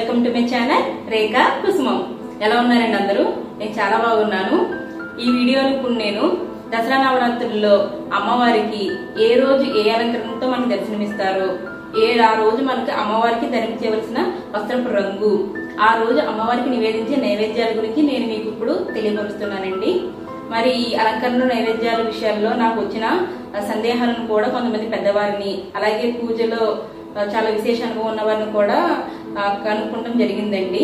welcome to my channel Rekha Kusumam ఎలా ఉన్నారండి అందరూ నేను చాలా బాగున్నాను ఈ వీడియోలో ఇప్పుడు నేను దసరా నవరాత్రుల్లో అమ్మవారికి ఏ రోజు ఏ అలంకరణతో మనకు దర్శనమిస్తారో ఏ ఆ రోజు మనకు అమ్మవారికి ధరించవలసిన వస్త్రపు రంగు ఆ రోజు అమ్మవారికి నివేదించే నైవేద్యాల గురించి నేను మీకు ఇప్పుడు తెలియపరుస్తున్నానండి మరి ఈ అలంకరణ నైవేద్యాల విషయాల్లో నాకు వచ్చిన ఆ, సందేహాలను కూడా కొంతమంది పెద్దవారిని అలాగే పూజలో ఆ, చాలా విశేష అనుభవం ఉన్న వారిని కూడా ఆ, కనుక్కుంటం జరిగిందండి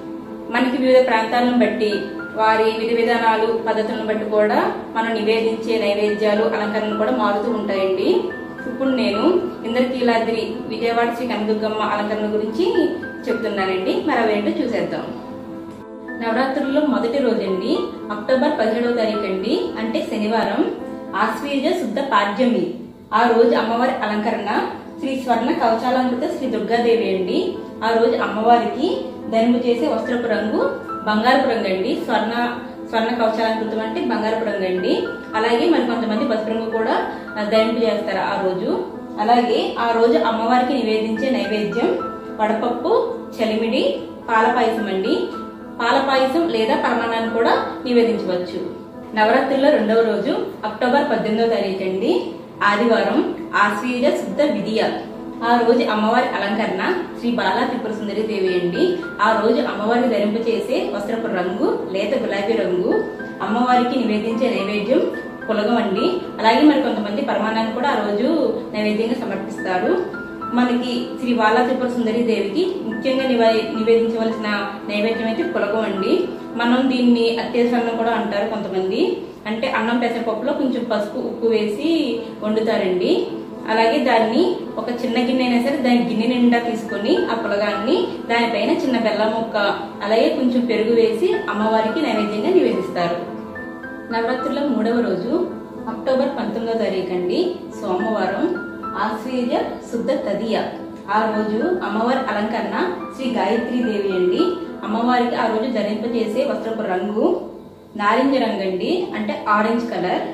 మనకి వివిధ ప్రాంతాలను బట్టి వారి విధి విధానాలు పద్ధతులను బట్టి కూడా మనం నివేదించే నైవేద్యాలు అలంకరణలు కూడా మారుతూ ఉంటాయండి ఇప్పుడు నేను ఇంద్రకీలాద్రి విజయవాడ శ్రీ కనదుర్గమ్మ అలంకరణ గురించి చెప్తున్నానండి మరి అవేంటో చూసేద్దాం నవరాత్రుల్లో మొదటి రోజండి అక్టోబర్ పదిహేడవ తారీఖు అండి అంటే శనివారం ఆశ్వీజ శుద్ధ పాడ్యమి ఆ రోజు అమ్మవారి అలంకరణ శ్రీ స్వర్ణ కవచాలంకృత శ్రీ దుర్గాదేవి అండి ఆ రోజు అమ్మవారికి ధరింపు చేసే వస్త్రపు రంగు బంగారపు రంగు అండి స్వర్ణ స్వర్ణ కవచాలంకృతం అంటే బంగారపు రంగు అండి అలాగే మరి కొంతమంది పసుపు రంగు కూడా ఆ, ధరింపు చేస్తారు ఆ రోజు అలాగే ఆ రోజు అమ్మవారికి నివేదించే నైవేద్యం వడపప్పు చలిమిడి పాల పాయసం అండి పాల పాయసం లేదా పరమాన్నాన్ని కూడా నివేదించవచ్చు నవరాత్రుల్లో రెండవ రోజు అక్టోబర్ పద్దెనిమిదవ తారీఖు అండి ఆదివారం ఆశ్వీజ శుద్ధ విధియ ఆ రోజు అమ్మవారి అలంకరణ శ్రీ బాలా త్రిపుర సుందరి దేవి అండి ఆ రోజు అమ్మవారికి ధరింప చేసే వస్త్రపు రంగు లేత గులాబీ రంగు అమ్మవారికి నివేదించే నైవేద్యం పులగం అండి అలాగే మరి కొంతమంది పరమాన్నాన్ని కూడా ఆ రోజు నైవేద్యంగా సమర్పిస్తారు మనకి శ్రీ బాలా త్రిపుర సుందరి దేవికి ముఖ్యంగా నివే- నివేదించవలసిన నైవేద్యం అయితే పులగం అండి మనం దీన్ని అత్యవసరం కూడా అంటారు కొంతమంది అంటే అన్నం పెసరపప్పులో కొంచెం పసుపు ఉప్పు వేసి వండుతారండి అలాగే దాన్ని ఒక చిన్న గిన్నె అయినా సరే దాని గిన్నె నిండా తీసుకొని ఆ పులగాన్ని దానిపైన చిన్న బెల్లం ముక్క అలాగే కొంచెం పెరుగు వేసి అమ్మవారికి నైవేద్యంగా నివేదిస్తారు నవరాత్రుల మూడవ రోజు అక్టోబర్ పంతొమ్మిదవ తారీఖు అండి సోమవారం ఆశ్వీజ శుద్ధ తదియ ఆ రోజు అమ్మవారి అలంకరణ శ్రీ గాయత్రి దేవి అండి అమ్మవారికి ఆ రోజు ధరింపజేసే వస్త్రపు రంగు నారింజ రంగు అండి అంటే ఆరెంజ్ కలర్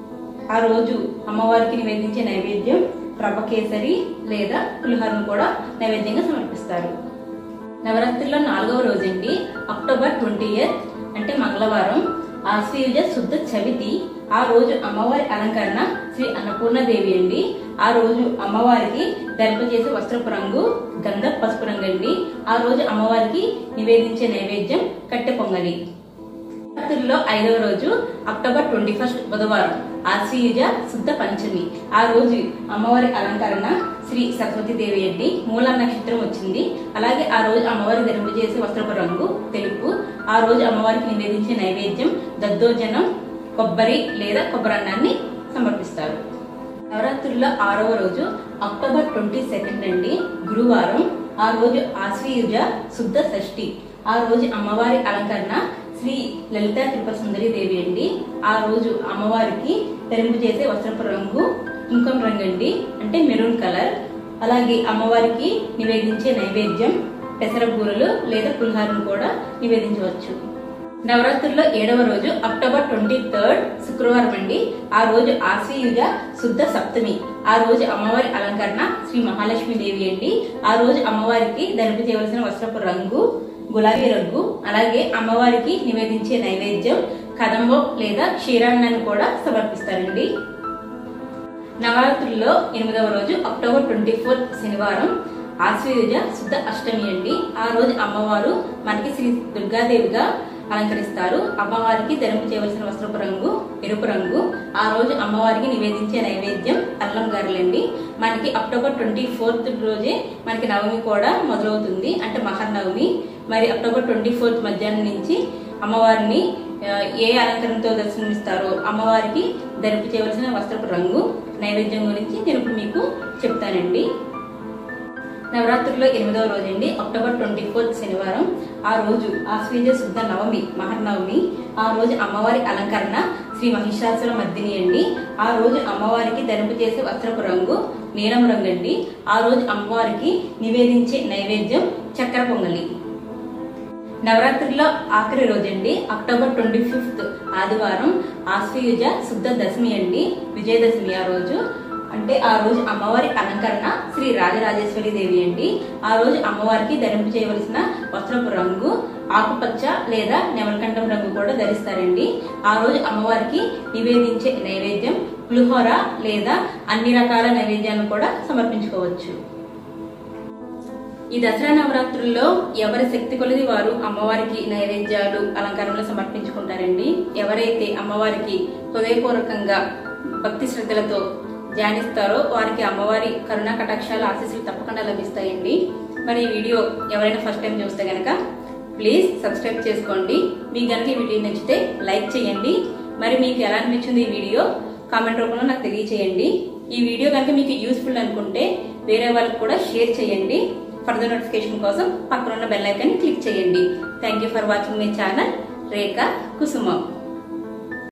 ఆ రోజు అమ్మవారికి నివేదించే నైవేద్యం ప్రభకేసరి లేదా పులిహోరను కూడా నైవేద్యంగా సమర్పిస్తారు నవరాత్రిలో నాలుగవ రోజండి అక్టోబర్ ట్వంటీ అంటే మంగళవారం ఆశ్వయుజ శుద్ధ చవితి ఆ రోజు అమ్మవారి అలంకరణ శ్రీ అన్నపూర్ణదేవి అండి ఆ రోజు అమ్మవారికి ధరింప చేసే వస్త్రపు రంగు గంధ పసుపు రంగు అండి ఆ రోజు అమ్మవారికి నివేదించే నైవేద్యం కట్టె పొంగలి నవరాత్రుల్లో ఐదవ రోజు అక్టోబర్ ట్వంటీ ఫస్ట్ బుధవారం ఆశ్వయుజ శుద్ధ పంచమి ఆ రోజు అమ్మవారి అలంకరణ శ్రీ సరస్వతి దేవి అండి మూల నక్షత్రం వచ్చింది అలాగే ఆ రోజు అమ్మవారి ధరింపు చేసే వస్త్రపు రంగు తెలుపు ఆ రోజు అమ్మవారికి నివేదించే నైవేద్యం దద్దోజనం కొబ్బరి లేదా కొబ్బరన్నాన్ని సమర్పిస్తారు నవరాత్రుల్లో ఆరవ రోజు అక్టోబర్ ట్వంటీ సెకండ్ అండి గురువారం ఆ రోజు ఆశ్వయుజ శుద్ధ షష్ఠి ఆ రోజు అమ్మవారి అలంకరణ శ్రీ లలిత త్రిపుర సుందరి దేవి అండి ఆ రోజు అమ్మవారికి ధరింపు చేసే వస్త్రపు రంగు కుంకుమ రంగు అండి అంటే మెరూన్ కలర్ అలాగే అమ్మవారికి నివేదించే నైవేద్యం పెసర బూరలు లేదా పులిహారను కూడా నివేదించవచ్చు నవరాత్రుల్లో ఏడవ రోజు అక్టోబర్ ట్వంటీ థర్డ్ శుక్రవారం అండి ఆ రోజు ఆశ్వయుజ శుద్ధ సప్తమి ఆ రోజు అమ్మవారి అలంకరణ శ్రీ మహాలక్ష్మి దేవి అండి ఆ రోజు అమ్మవారికి ధరింపు చేయవలసిన వస్త్రపు రంగు గులాబీ రంగు అలాగే అమ్మవారికి నివేదించే నైవేద్యం కదంబం లేదా క్షీరాన్నాన్ని కూడా సమర్పిస్తారండి నవరాత్రుల్లో ఎనిమిదవ రోజు అక్టోబర్ ట్వంటీ ఫోర్త్ శనివారం ఆశ్వయుజ శుద్ధ అష్టమి అండి ఆ రోజు అమ్మవారు మనకి శ్రీ దుర్గాదేవిగా అలంకరిస్తారు అమ్మవారికి ధరింపు చేయవలసిన వస్త్రపు రంగు ఎరుపు రంగు ఆ రోజు అమ్మవారికి నివేదించే నైవేద్యం అల్లం గారెలండి మనకి అక్టోబర్ ట్వంటీ ఫోర్త్ రోజే మనకి నవమి కూడా మొదలవుతుంది అంటే మహర్నవమి మరి అక్టోబర్ ట్వంటీ ఫోర్త్ మధ్యాహ్నం నుంచి అమ్మవారిని ఆ, ఏ అలంకరణతో దర్శనమిస్తారో అమ్మవారికి ధరింపు చేయవలసిన వస్త్రపు రంగు నైవేద్యం గురించి నేను ఇప్పుడు మీకు చెప్తానండి నవరాత్రుల్లో ఎనిమిదవ రోజు అండి అక్టోబర్ ట్వంటీ ఫోర్త్ శనివారం ఆ రోజు ఆశ్వీజ శుద్ధ నవమి మహర్నవమి ఆ రోజు అమ్మవారి అలంకరణ శ్రీ మహిషాసుర మద్దిని అండి ఆ రోజు అమ్మవారికి ధరింపు చేసే వస్త్రపు రంగు నీలం రంగు అండి ఆ రోజు అమ్మవారికి నివేదించే నైవేద్యం చక్కెర పొంగలి నవరాత్రిలో ఆఖరి రోజండి అక్టోబర్ ట్వంటీ ఫిఫ్త్ ఆదివారం ఆశ్వయుజ శుద్ధ దశమి అండి విజయదశమి ఆ రోజు అంటే ఆ రోజు అమ్మవారి అలంకరణ శ్రీ రాజరాజేశ్వరి దేవి అండి ఆ రోజు అమ్మవారికి ధరింపు చేయవలసిన వస్త్రపు రంగు ఆకుపచ్చ లేదా నెమలకంఠం రంగు కూడా ధరిస్తారండి ఆ రోజు అమ్మవారికి నివేదించే నైవేద్యం పులిహోర లేదా అన్ని రకాల నైవేద్యాలను కూడా సమర్పించుకోవచ్చు ఈ దసరా నవరాత్రుల్లో ఎవరి శక్తి కొలది వారు అమ్మవారికి నైవేద్యాలు అలంకరణలు సమర్పించుకుంటారండి ఎవరైతే అమ్మవారికి హృదయపూర్వకంగా భక్తి శ్రద్ధలతో ధ్యానిస్తారో వారికి అమ్మవారి కరుణా కటాక్షాలు ఆశీస్సులు తప్పకుండా లభిస్తాయండి మరి ఈ వీడియో ఎవరైనా ఫస్ట్ టైం చూస్తే గనక ప్లీజ్ సబ్స్క్రైబ్ చేసుకోండి మీకు కనుక ఈ వీడియో నచ్చితే లైక్ చేయండి మరి మీకు ఎలా అనిపించింది ఈ వీడియో కామెంట్ రూపంలో నాకు తెలియచేయండి ఈ వీడియో కనుక మీకు యూస్ఫుల్ అనుకుంటే వేరే వాళ్ళకి కూడా షేర్ చేయండి ఫర్దర్ నోటిఫికేషన్ కోసం పక్కన ఉన్న బెల్ ఐకాన్ క్లిక్ చేయండి thank you for watching my channel Rekha Kusum